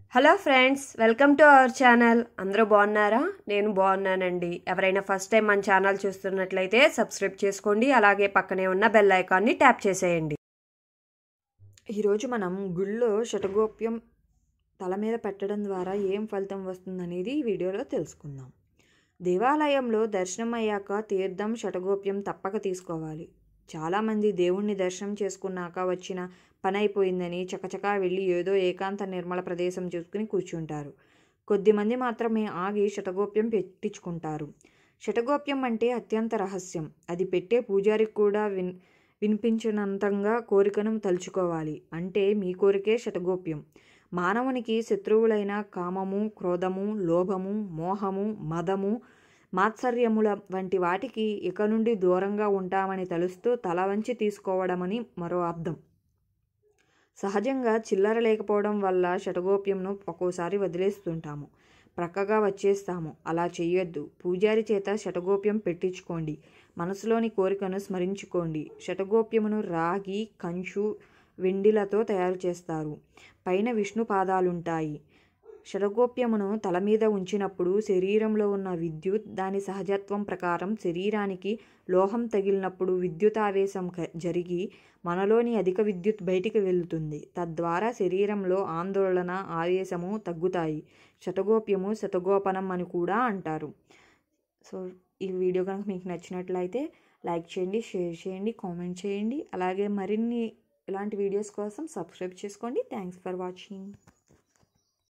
hello friends welcome to our channel అందరూ బాగున్నారా నేను బాగున్నానండి ఎవరైనా ఫస్ట్ టైం మన ఛానల్ చూస్తున్నట్లయితే సబ్స్క్రైబ్ చేసుకోండి అలాగే పక్కనే ఉన్న బెల్ ఐకాన్ని ట్యాప్ చేసేయండి ఈరోజు మనం గుళ్ళో శటగోప్యం తల మీద పెట్టడం ద్వారా ఏం ఫలితం వస్తుందనేది ఈ వీడియోలో తెలుసుకుందాం దేవాలయంలో దర్శనం అయ్యాక తీర్థం శటగోప్యం తప్పక తీసుకోవాలి చాలామంది దేవుణ్ణి దర్శనం చేసుకున్నాక వచ్చిన పని అయిపోయిందని చకచకా వెళ్ళి ఏదో ఏకాంత నిర్మల ప్రదేశం చూసుకుని కూర్చుంటారు కొద్దిమంది మాత్రమే ఆగి శటగోప్యం పెట్టించుకుంటారు శటగోప్యం అంటే అత్యంత రహస్యం అది పెట్టే పూజారికి కూడా విన్ వినిపించినంతంగా కోరికను తలుచుకోవాలి అంటే మీ కోరికే శటగోప్యం మానవునికి శత్రువులైన కామము క్రోధము లోభము మోహము మదము మాత్సర్యముల వంటి వాటికి ఇక నుండి దూరంగా ఉంటామని తలుస్తూ తల వంచి తీసుకోవడమని మరో అర్థం సహజంగా చిల్లర లేకపోవడం వల్ల శటగోప్యంను ఒక్కోసారి వదిలేస్తుంటాము ప్రక్కగా వచ్చేస్తాము అలా చెయ్యొద్దు పూజారి చేత శటగోప్యం పెట్టించుకోండి మనసులోని కోరికను స్మరించుకోండి శటగోప్యమును రాగి కంచు వెండిలతో తయారు చేస్తారు పైన విష్ణు పాదాలుంటాయి షడగోప్యమును తల మీద ఉంచినప్పుడు శరీరంలో ఉన్న విద్యుత్ దాని సహజత్వం ప్రకారం శరీరానికి లోహం తగిలినప్పుడు విద్యుత్ ఆవేశం జరిగి మనలోని అధిక విద్యుత్ బయటికి వెళుతుంది తద్వారా శరీరంలో ఆందోళన ఆవేశము తగ్గుతాయి శతగోప్యము శతగోపనం అని కూడా అంటారు సో ఈ వీడియో కనుక మీకు నచ్చినట్లయితే లైక్ చేయండి షేర్ చేయండి కామెంట్ చేయండి అలాగే మరిన్ని ఇలాంటి వీడియోస్ కోసం సబ్స్క్రైబ్ చేసుకోండి థ్యాంక్స్ ఫర్ వాచింగ్